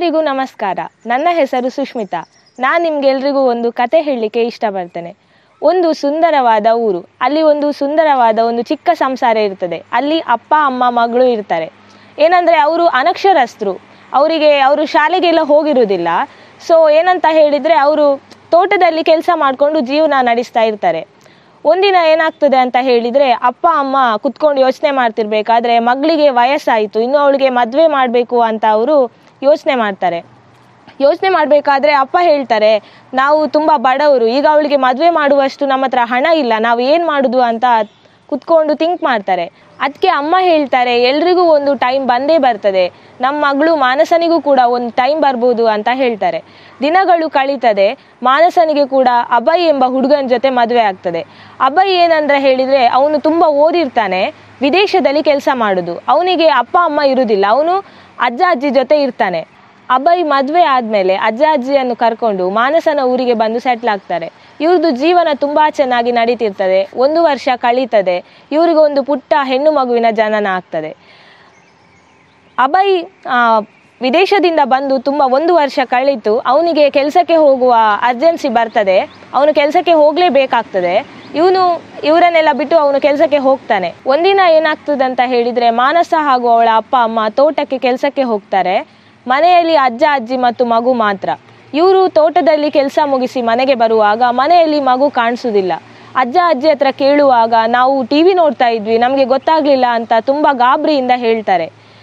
ಎಲ್ರಿಗೂ ನಮಸ್ಕಾರ ನನ್ನ ಹೆಸರು ಸುಷ್ಮಿತಾ ನಾನು ನಿಮ್ಗೆಲ್ರಿಗೂ ಒಂದು ಕತೆ ಹೇಳಲಿಕ್ಕೆ ಇಷ್ಟಪಡ್ತೇನೆ ಒಂದು ಸುಂದರವಾದ ಊರು ಅಲ್ಲಿ ಒಂದು ಸುಂದರವಾದ ಒಂದು ಚಿಕ್ಕ ಸಂಸಾರ ಇರ್ತದೆ ಅಲ್ಲಿ ಅಪ್ಪ ಅಮ್ಮ ಮಗಳು ಇರ್ತಾರೆ ಏನಂದರೆ ಅವರು ಅನಕ್ಷರಸ್ಥರು ಅವರಿಗೆ ಅವರು ಶಾಲೆಗೆಲ್ಲ ಹೋಗಿರುವುದಿಲ್ಲ ಸೊ ಏನಂತ ಹೇಳಿದರೆ ಅವರು ತೋಟದಲ್ಲಿ ಕೆಲಸ ಮಾಡಿಕೊಂಡು ಜೀವನ ನಡೆಸ್ತಾ ಇರ್ತಾರೆ ಒಂದಿನ ಏನಾಗ್ತದೆ ಅಂತ ಹೇಳಿದರೆ ಅಪ್ಪ ಅಮ್ಮ ಕುತ್ಕೊಂಡು ಯೋಚನೆ ಮಾಡ್ತಿರ್ಬೇಕಾದ್ರೆ ಮಗಳಿಗೆ ವಯಸ್ಸಾಯಿತು ಇನ್ನು ಅವಳಿಗೆ ಮದುವೆ ಮಾಡಬೇಕು ಅಂತ ಅವರು ಯೋಚನೆ ಮಾಡ್ತಾರೆ ಯೋಚನೆ ಮಾಡಬೇಕಾದ್ರೆ ಅಪ್ಪ ಹೇಳ್ತಾರೆ ನಾವು ತುಂಬ ಬಡವರು ಈಗ ಅವಳಿಗೆ ಮದುವೆ ಮಾಡುವಷ್ಟು ನಮ್ಮ ಹತ್ರ ಹಣ ಇಲ್ಲ ನಾವು ಏನು ಮಾಡೋದು ಅಂತ ಕುತ್ಕೊಂಡು ಥಿಂಕ್ ಮಾಡ್ತಾರೆ ಅದಕ್ಕೆ ಅಮ್ಮ ಹೇಳ್ತಾರೆ ಎಲ್ರಿಗೂ ಒಂದು ಟೈಮ್ ಬಂದೇ ಬರ್ತದೆ ನಮ್ಮ ಮಗಳು ಮಾನಸನಿಗೂ ಕೂಡ ಒಂದು ಟೈಮ್ ಬರ್ಬೋದು ಅಂತ ಹೇಳ್ತಾರೆ ದಿನಗಳು ಕಳೀತದೆ ಮಾನಸನಿಗೆ ಕೂಡ ಅಭಯ್ ಎಂಬ ಹುಡುಗನ ಜೊತೆ ಮದುವೆ ಆಗ್ತದೆ ಅಭಯ್ ಏನಂದ್ರೆ ಹೇಳಿದರೆ ಅವನು ತುಂಬ ಓದಿರ್ತಾನೆ ವಿದೇಶದಲ್ಲಿ ಕೆಲಸ ಮಾಡೋದು ಅವನಿಗೆ ಅಪ್ಪ ಅಮ್ಮ ಇರುವುದಿಲ್ಲ ಅವನು ಅಜ್ಜ ಅಜ್ಜಿ ಜೊತೆ ಇರ್ತಾನೆ ಅಭಯ್ ಮದುವೆ ಆದಮೇಲೆ ಅಜ್ಜ ಅಜ್ಜಿಯನ್ನು ಕರ್ಕೊಂಡು ಮಾನಸನ ಊರಿಗೆ ಬಂದು ಸೆಟ್ಲ್ ಆಗ್ತಾರೆ ಇವ್ರದ್ದು ಜೀವನ ತುಂಬ ಚೆನ್ನಾಗಿ ನಡೀತಿರ್ತದೆ ಒಂದು ವರ್ಷ ಕಳೀತದೆ ಇವ್ರಿಗೆ ಒಂದು ಪುಟ್ಟ ಹೆಣ್ಣು ಮಗುವಿನ ಜನನ ಆಗ್ತದೆ ಅಭಯ್ ಆ, ವಿದೇಶದಿಂದ ಬಂದು ತುಂಬ ಒಂದು ವರ್ಷ ಕಳೀತು ಅವನಿಗೆ ಕೆಲಸಕ್ಕೆ ಹೋಗುವ ಅರ್ಜೆನ್ಸಿ ಬರ್ತದೆ ಅವನು ಕೆಲಸಕ್ಕೆ ಹೋಗಲೇಬೇಕಾಗ್ತದೆ ಇವನು ಇವರನ್ನೆಲ್ಲ ಬಿಟ್ಟು ಅವನು ಕೆಲಸಕ್ಕೆ ಹೋಗ್ತಾನೆ ಒಂದಿನ ಏನಾಗ್ತದೆ ಅಂತ ಹೇಳಿದರೆ ಮಾನಸ ಹಾಗೂ ಅವಳ ಅಪ್ಪ ಅಮ್ಮ ತೋಟಕ್ಕೆ ಕೆಲಸಕ್ಕೆ ಹೋಗ್ತಾರೆ ಮನೆಯಲ್ಲಿ ಅಜ್ಜ ಅಜ್ಜಿ ಮತ್ತು ಮಗು ಮಾತ್ರ ಇವರು ತೋಟದಲ್ಲಿ ಕೆಲಸ ಮುಗಿಸಿ ಮನೆಗೆ ಬರುವಾಗ ಮನೆಯಲ್ಲಿ ಮಗು ಕಾಣಿಸೋದಿಲ್ಲ ಅಜ್ಜ ಅಜ್ಜಿ ಹತ್ರ ಕೇಳುವಾಗ ನಾವು ಟಿ ವಿ ನೋಡ್ತಾ ಇದ್ವಿ ನಮಗೆ ಗೊತ್ತಾಗ್ಲಿಲ್ಲ ಅಂತ ತುಂಬ ಗಾಬರಿಯಿಂದ ಹೇಳ್ತಾರೆ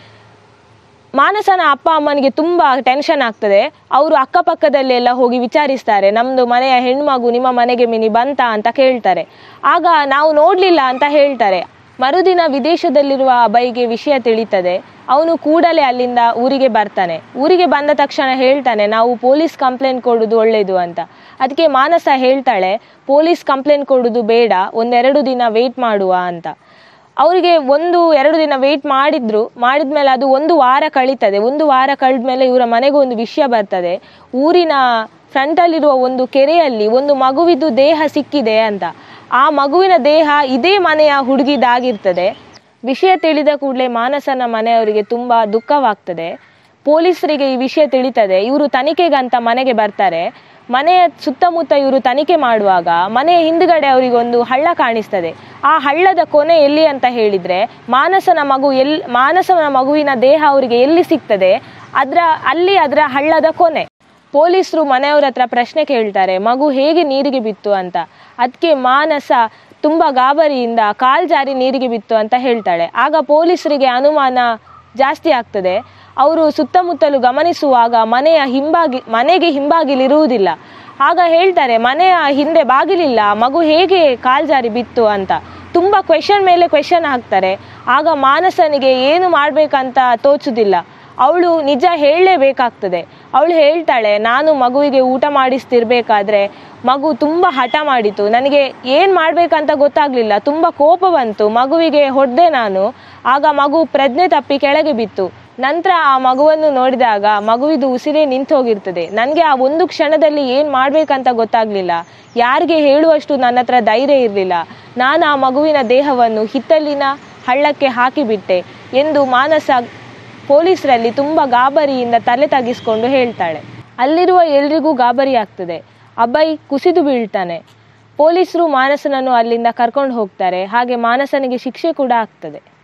ಮಾನಸನ ಅಪ್ಪ ಅಮ್ಮನಿಗೆ ತುಂಬ ಟೆನ್ಷನ್ ಆಗ್ತದೆ ಅವರು ಅಕ್ಕಪಕ್ಕದಲ್ಲೆಲ್ಲ ಹೋಗಿ ವಿಚಾರಿಸ್ತಾರೆ ನಮ್ಮದು ಮನೆಯ ಹೆಣ್ಮಗು ನಿಮ್ಮ ಮನೆಗೆ ಮಿನಿ ಬಂತ ಅಂತ ಕೇಳ್ತಾರೆ ಆಗ ನಾವು ನೋಡಲಿಲ್ಲ ಅಂತ ಹೇಳ್ತಾರೆ ಮರುದಿನ ವಿದೇಶದಲ್ಲಿರುವ ಅಭಯ್ಗೆ ವಿಷಯ ತಿಳಿತದೆ ಅವನು ಕೂಡಲೇ ಅಲ್ಲಿಂದ ಊರಿಗೆ ಬರ್ತಾನೆ ಊರಿಗೆ ಬಂದ ತಕ್ಷಣ ಹೇಳ್ತಾನೆ ನಾವು ಪೊಲೀಸ್ ಕಂಪ್ಲೇಂಟ್ ಕೊಡೋದು ಒಳ್ಳೇದು ಅಂತ ಅದಕ್ಕೆ ಮಾನಸ ಹೇಳ್ತಾಳೆ ಪೊಲೀಸ್ ಕಂಪ್ಲೇಂಟ್ ಕೊಡೋದು ಬೇಡ ಒಂದೆರಡು ದಿನ ವೆಯ್ಟ್ ಮಾಡುವ ಅಂತ ಅವರಿಗೆ ಒಂದು ಎರಡು ದಿನ ವೆಯ್ಟ್ ಮಾಡಿದ್ರು ಮಾಡಿದ್ಮೇಲೆ ಅದು ಒಂದು ವಾರ ಕಳೀತದೆ ಒಂದು ವಾರ ಕಳೆದ್ಮೇಲೆ ಇವರ ಮನೆಗೆ ಒಂದು ವಿಷಯ ಬರ್ತದೆ ಊರಿನ ಫ್ರಂಟಲ್ಲಿರುವ ಒಂದು ಕೆರೆಯಲ್ಲಿ ಒಂದು ಮಗುವಿದು ದೇಹ ಸಿಕ್ಕಿದೆ ಅಂತ ಆ ಮಗುವಿನ ದೇಹ ಇದೇ ಮನೆಯ ಹುಡುಗಿದಾಗಿರ್ತದೆ ವಿಷಯ ತಿಳಿದ ಕೂಡಲೇ ಮಾನಸನ ಮನೆಯವರಿಗೆ ತುಂಬ ದುಃಖವಾಗ್ತದೆ ಪೊಲೀಸರಿಗೆ ಈ ವಿಷಯ ತಿಳಿತದೆ ಇವರು ತನಿಖೆಗಂತ ಮನೆಗೆ ಬರ್ತಾರೆ ಮನೆಯ ಸುತ್ತಮುತ್ತ ಇವರು ತನಿಖೆ ಮಾಡುವಾಗ ಮನೆಯ ಹಿಂದ್ಗಡೆ ಅವರಿಗೊಂದು ಹಳ್ಳ ಕಾಣಿಸ್ತದೆ ಆ ಹಳ್ಳದ ಕೊನೆ ಎಲ್ಲಿ ಅಂತ ಹೇಳಿದ್ರೆ ಮಾನಸನ ಮಗು ಎಲ್ ಮಾನಸನ ಮಗುವಿನ ದೇಹ ಅವರಿಗೆ ಎಲ್ಲಿ ಸಿಗ್ತದೆ ಅದರ ಅಲ್ಲಿ ಅದರ ಹಳ್ಳದ ಕೊನೆ ಪೊಲೀಸರು ಮನೆಯವ್ರ ಹತ್ರ ಪ್ರಶ್ನೆ ಕೇಳ್ತಾರೆ ಮಗು ಹೇಗೆ ನೀರಿಗೆ ಬಿತ್ತು ಅಂತ ಅದಕ್ಕೆ ಮಾನಸ ತುಂಬ ಗಾಬರಿಯಿಂದ ಕಾಲ್ ಜಾರಿ ನೀರಿಗೆ ಬಿತ್ತು ಅಂತ ಹೇಳ್ತಾಳೆ ಆಗ ಪೊಲೀಸರಿಗೆ ಅನುಮಾನ ಜಾಸ್ತಿ ಆಗ್ತದೆ ಅವರು ಸುತ್ತಮುತ್ತಲು ಗಮನಿಸುವಾಗ ಮನೆಯ ಹಿಂಬಾಗಿ ಮನೆಗೆ ಹಿಂಬಾಗಿಲಿರುವುದಿಲ್ಲ ಆಗ ಹೇಳ್ತಾರೆ ಮನೆಯ ಹಿಂದೆ ಬಾಗಿಲಿಲ್ಲ ಮಗು ಹೇಗೆ ಕಾಲ್ ಜಾರಿ ಬಿತ್ತು ಅಂತ ತುಂಬ ಕ್ವೆಶನ್ ಮೇಲೆ ಕ್ವೆಶನ್ ಹಾಕ್ತಾರೆ ಆಗ ಮಾನಸನಿಗೆ ಏನು ಮಾಡಬೇಕಂತ ತೋಚುದಿಲ್ಲ ಅವಳು ನಿಜ ಹೇಳಲೇಬೇಕಾಗ್ತದೆ ಅವಳು ಹೇಳ್ತಾಳೆ ನಾನು ಮಗುವಿಗೆ ಊಟ ಮಾಡಿಸ್ತಿರ್ಬೇಕಾದ್ರೆ ಮಗು ತುಂಬ ಹಠ ಮಾಡಿತು ನನಗೆ ಏನು ಮಾಡಬೇಕಂತ ಗೊತ್ತಾಗಲಿಲ್ಲ ತುಂಬ ಕೋಪ ಬಂತು ಮಗುವಿಗೆ ಹೊಡೆದೆ ನಾನು ಆಗ ಮಗು ಪ್ರಜ್ಞೆ ತಪ್ಪಿ ಕೆಳಗೆ ಬಿತ್ತು ನಂತರ ಆ ಮಗುವನ್ನು ನೋಡಿದಾಗ ಮಗುವಿದು ಉಸಿರೇ ನಿಂತು ಹೋಗಿರ್ತದೆ ನನಗೆ ಆ ಒಂದು ಕ್ಷಣದಲ್ಲಿ ಏನು ಮಾಡಬೇಕಂತ ಗೊತ್ತಾಗಲಿಲ್ಲ ಯಾರಿಗೆ ಹೇಳುವಷ್ಟು ನನ್ನ ಹತ್ರ ಧೈರ್ಯ ಇರಲಿಲ್ಲ ನಾನು ಆ ಮಗುವಿನ ದೇಹವನ್ನು ಹಿತ್ತಲಿನ ಹಳ್ಳಕ್ಕೆ ಹಾಕಿಬಿಟ್ಟೆ ಎಂದು ಮಾನಸ ಪೊಲೀಸರಲ್ಲಿ ತುಂಬ ಗಾಬರಿಯಿಂದ ತಲೆ ತಗ್ಗಿಸ್ಕೊಂಡು ಹೇಳ್ತಾಳೆ ಅಲ್ಲಿರುವ ಎಲ್ರಿಗೂ ಗಾಬರಿ ಆಗ್ತದೆ ಅಭಯ್ ಕುಸಿದು ಬೀಳ್ತಾನೆ ಪೊಲೀಸರು ಮಾನಸನನ್ನು ಅಲ್ಲಿಂದ ಕರ್ಕೊಂಡು ಹೋಗ್ತಾರೆ ಹಾಗೆ ಮಾನಸನಿಗೆ ಶಿಕ್ಷೆ ಕೂಡ ಆಗ್ತದೆ